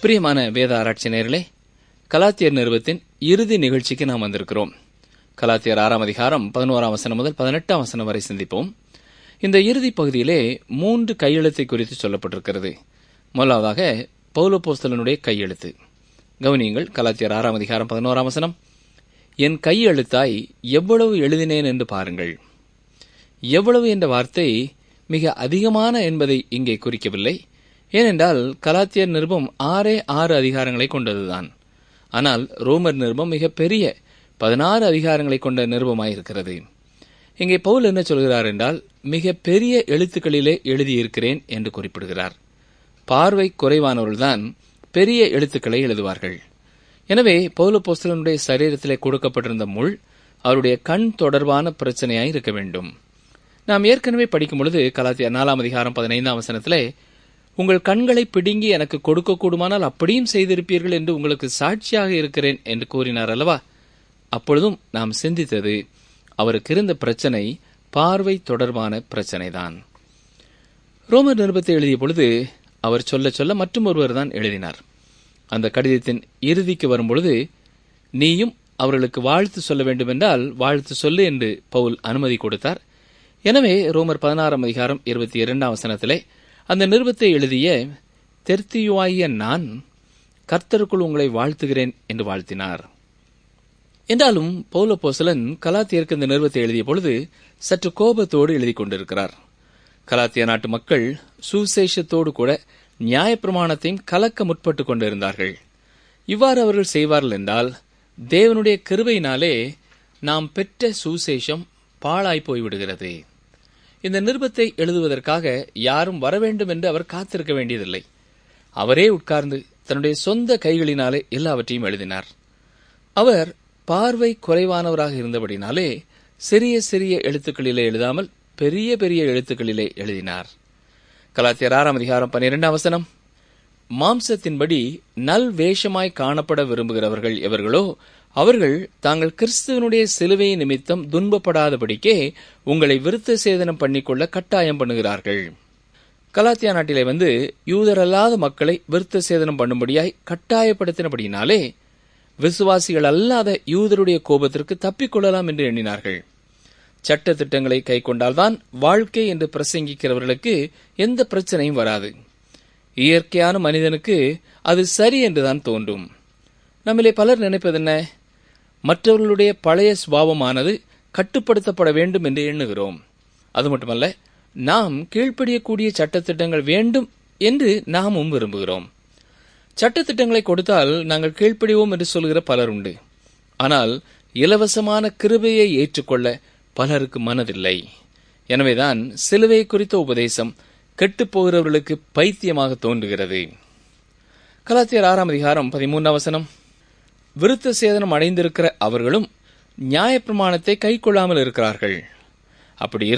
பிரியமான வேத ஆராய்ச்சி நேயர்களே கலாத்தியர் நிறுவத்தின் இறுதி நிகழ்ச்சிக்கு நாம் வந்திருக்கிறோம் கலாத்தியர் ஆறாம் அதிகாரம் பதினோராம் வசனம் முதல் பதினெட்டாம் வசனம் வரை சிந்திப்போம் இந்த இறுதி பகுதியிலே மூன்று கையெழுத்தை குறித்து சொல்லப்பட்டிருக்கிறது முதலாவதாக பௌலோபோஸ்தலனுடைய கையெழுத்து கவனியுங்கள் கலாத்தியர் ஆறாம் அதிகாரம் பதினோராம் வசனம் என் கையெழுத்தாய் எவ்வளவு எழுதினேன் என்று பாருங்கள் எவ்வளவு என்ற வார்த்தை மிக அதிகமான என்பதை இங்கே குறிக்கவில்லை ஏனென்றால் கலாத்தியர் நிருபம் ஆறே ஆறு அதிகாரங்களை கொண்டதுதான் ஆனால் ரோமர் நிருபம் மிக பெரிய பதினாறு அதிகாரங்களை கொண்ட நிருபமாயிருக்கிறது இங்கே பவுல் என்ன சொல்கிறார் என்றால் மிக பெரிய எழுத்துக்களிலே எழுதியிருக்கிறேன் என்று குறிப்பிடுகிறார் பார்வை குறைவானவர்கள்தான் பெரிய எழுத்துக்களை எழுதுவார்கள் எனவே பௌல போஸ்தலனுடைய சரீரத்திலே கொடுக்கப்பட்டிருந்த முள் அவருடைய கண் தொடர்பான பிரச்சனையாய் இருக்க வேண்டும் நாம் ஏற்கனவே படிக்கும் பொழுது கலாத்திய நாலாம் அதிகாரம் பதினைந்தாம் வசனத்திலே உங்கள் கண்களை பிடுங்கி எனக்கு கொடுக்க கூடுமானால் அப்படியும் செய்திருப்பீர்கள் என்று உங்களுக்கு சாட்சியாக இருக்கிறேன் என்று கூறினார் அல்லவா அப்பொழுதும் நாம் சிந்தித்தது அவருக்கு இருந்த பிரச்சனை பார்வை தொடர்பான பிரச்சனைதான் ரோமர் நிருபத்தை எழுதிய பொழுது அவர் சொல்ல சொல்ல மற்றும் ஒருவர் தான் எழுதினார் அந்த கடிதத்தின் இறுதிக்கு வரும்பொழுது நீயும் அவர்களுக்கு வாழ்த்து சொல்ல வேண்டுமென்றால் வாழ்த்து சொல்லு என்று பவுல் அனுமதி கொடுத்தார் எனவே ரோமர் பதினாறாம் அதிகாரம் இருபத்தி இரண்டாம் வசனத்திலே அந்த நிருபத்தை எழுதிய தெர்த்தியுவாகிய நான் கர்த்தருக்குள் உங்களை வாழ்த்துகிறேன் என்று வாழ்த்தினார் என்றாலும் பௌல போசலன் கலாத்தியருக்கு இந்த நிறுவத்தை எழுதிய பொழுது சற்று கோபத்தோடு எழுதி கொண்டிருக்கிறார் கலாத்திய நாட்டு மக்கள் சுசேஷத்தோடு கூட நியாயப்பிரமாணத்தையும் கலக்க முற்பட்டு கொண்டிருந்தார்கள் இவ்வாறு அவர்கள் செய்வார்கள் என்றால் தேவனுடைய கிருபையினாலே நாம் பெற்ற சுசேஷம் பாழாய் போய்விடுகிறது இந்த நிருபத்தை எழுதுவதற்காக யாரும் வர வேண்டும் என்று அவர் காத்திருக்க வேண்டியதில்லை அவரே உட்கார்ந்து தன்னுடைய சொந்த கைகளினாலே எல்லாவற்றையும் எழுதினார் அவர் பார்வை குறைவானவராக இருந்தபடினாலே சிறிய சிறிய எழுத்துக்களிலே எழுதாமல் பெரிய பெரிய எழுத்துக்களிலே எழுதினார் கலாத்தியர் ஆறாம் அதிகாரம் பன்னிரெண்டாம் வசனம் மாம்சத்தின்படி நல் வேஷமாய் காணப்பட விரும்புகிறவர்கள் எவர்களோ அவர்கள் தாங்கள் கிறிஸ்துவனுடைய சிலுவை நிமித்தம் துன்பப்படாதபடிக்கே உங்களை விருத்த சேதனம் பண்ணிக்கொள்ள கட்டாயம் பண்ணுகிறார்கள் கலாத்தியா நாட்டிலே வந்து யூதரல்லாத மக்களை விருத்த சேதனம் பண்ணும்படியாய் கட்டாயப்படுத்தினபடினாலே விசுவாசிகள் அல்லாத யூதருடைய கோபத்திற்கு தப்பிக்கொள்ளலாம் என்று எண்ணினார்கள் சட்ட திட்டங்களை கை கொண்டால்தான் வாழ்க்கை என்று பிரசங்கிக்கிறவர்களுக்கு எந்த பிரச்சனையும் வராது இயற்கையான மனிதனுக்கு அது சரி என்றுதான் தோன்றும் நம்மிலே பலர் நினைப்பது என்ன மற்றவர்களுடைய பழைய சுபாவமானது கட்டுப்படுத்தப்பட வேண்டும் என்று எண்ணுகிறோம் அது மட்டுமல்ல நாம் கீழ்ப்படியக்கூடிய சட்டத்திட்டங்கள் வேண்டும் என்று நாமும் விரும்புகிறோம் சட்டத்திட்டங்களை கொடுத்தால் நாங்கள் கீழ்ப்படிவோம் என்று சொல்கிற பலர் உண்டு ஆனால் இலவசமான கிருபையை ஏற்றுக்கொள்ள பலருக்கு மனதில்லை எனவேதான் சிலுவை குறித்த உபதேசம் கெட்டுப்போகிறவர்களுக்கு பைத்தியமாக தோன்றுகிறது கலாத்தியர் ஆறாம் அதிகாரம் பதிமூன்றாம் வசனம் விருத்த சேதனம் அடைந்திருக்கிற அவர்களும் நியாயப்பிரமாணத்தை கை கொள்ளாமல் இருக்கிறார்கள் அப்படி